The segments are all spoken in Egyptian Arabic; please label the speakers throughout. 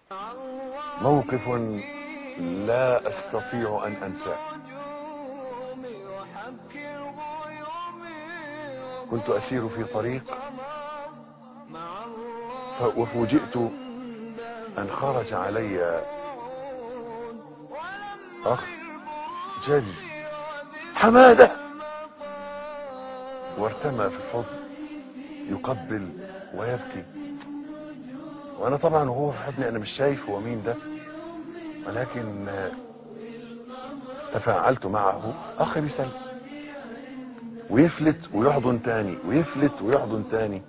Speaker 1: موقف لا استطيع ان انساه كنت اسير في طريق ف- وفوجئت ان خرج علي اخ جلي حماده وارتمى في الحضن يقبل ويبكي وانا طبعا وهو في حضني انا مش شايف هو مين ده ولكن آه، تفاعلت معه اخ بيسلم ويفلت ويحضن تاني ويفلت ويحضن تاني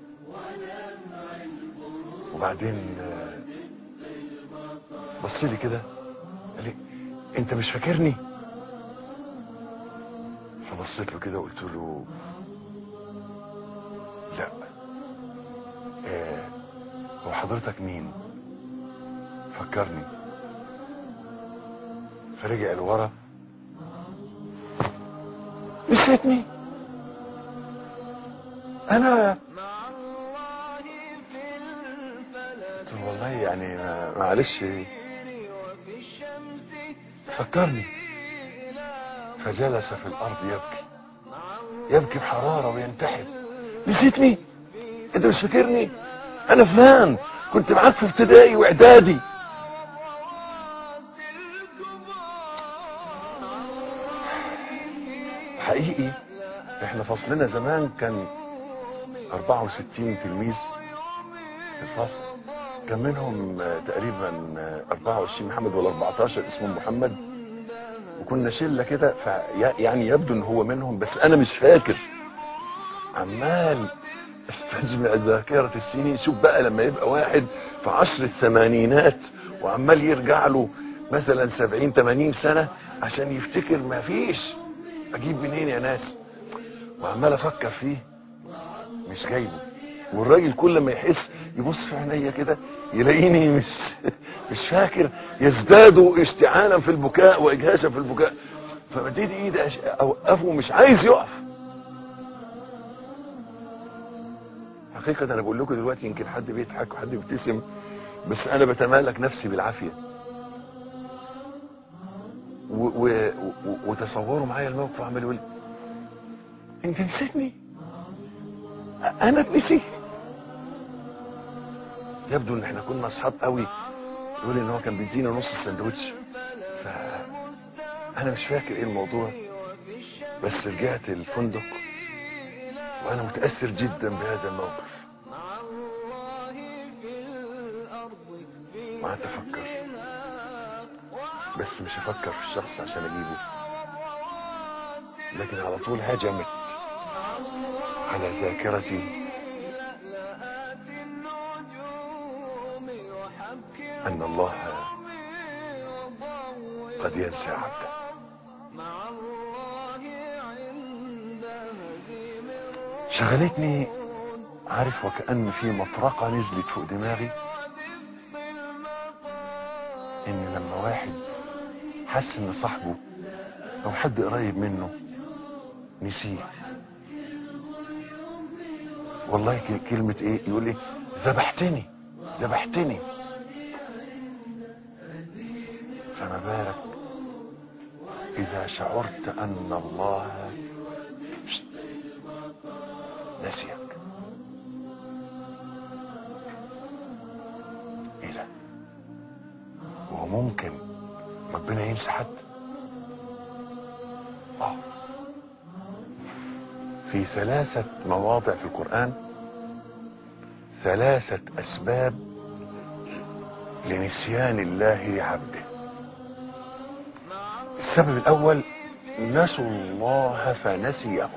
Speaker 1: وبعدين آه، بص لي كده قال لي انت مش فاكرني فبصيت له كده وقلت له لا آه، هو حضرتك مين فكرني فرجع لورا نسيتني انا قلت له والله يعني ما- معلش فكرني فجلس في الارض يبكي يبكي بحرارة وينتحب نسيتني انت مش فاكرني انا فلان كنت معاك في ابتدائي واعدادي حقيقي احنا فصلنا زمان كان 64 تلميذ في الفصل كان منهم آه، تقريبا آه، 24 محمد ولا 14 اسمهم محمد وكنا شله كده في يعني يبدو ان هو منهم بس انا مش فاكر عمال استجمع ذاكرة السنين شوف بقى لما يبقى واحد في عشر الثمانينات وعمال يرجع له مثلا سبعين ثمانين سنة عشان يفتكر ما فيش اجيب منين يا ناس وعمال افكر فيه مش جايبه والراجل كل ما يحس يبص في عينيا كده يلاقيني مش مش فاكر يزداد اشتعالا في البكاء واجهاشا في البكاء فمديت ايدي أش- اوقفه مش عايز يقف حقيقة انا بقول لكم دلوقتي يمكن حد بيضحك وحد بيبتسم بس انا بتمالك نفسي بالعافية و و و وتصوروا معايا الموقف وعمال يقول انت نسيتني انا اتنسي يبدو ان احنا كنا اصحاب قوي يقول ان هو كان بيدينا نص السندوتش ف انا مش فاكر ايه الموضوع بس رجعت الفندق وانا متاثر جدا بهذا الموقف وقعدت افكر بس مش افكر في الشخص عشان اجيبه لكن على طول هجمت على ذاكرتي ان الله قد ينسى عبده شغلتني عارف وكأن في مطرقة نزلت فوق دماغي ان لما واحد حس ان صاحبه او حد قريب منه نسيه والله ك- كلمة ايه يقول لي ذبحتني ذبحتني فما بالك اذا شعرت ان الله نسيك ايه ده هو ممكن ربنا ينسى حد اه في ثلاثة مواضع في القرآن ثلاثة أسباب لنسيان الله عبده السبب الأول نسوا الله فنسيهم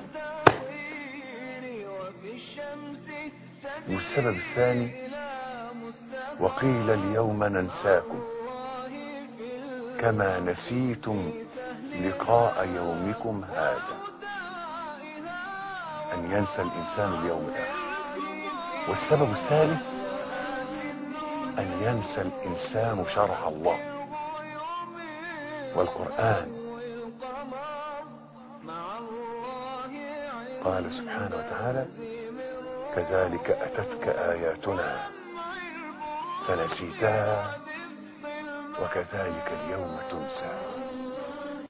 Speaker 1: والسبب الثاني وقيل اليوم ننساكم كما نسيتم لقاء يومكم هذا أن ينسى الإنسان اليوم الآخر والسبب الثالث أن ينسى الإنسان شرع الله والقرآن قال سبحانه وتعالى كذلك أتتك آياتنا فنسيتها وكذلك اليوم تنسى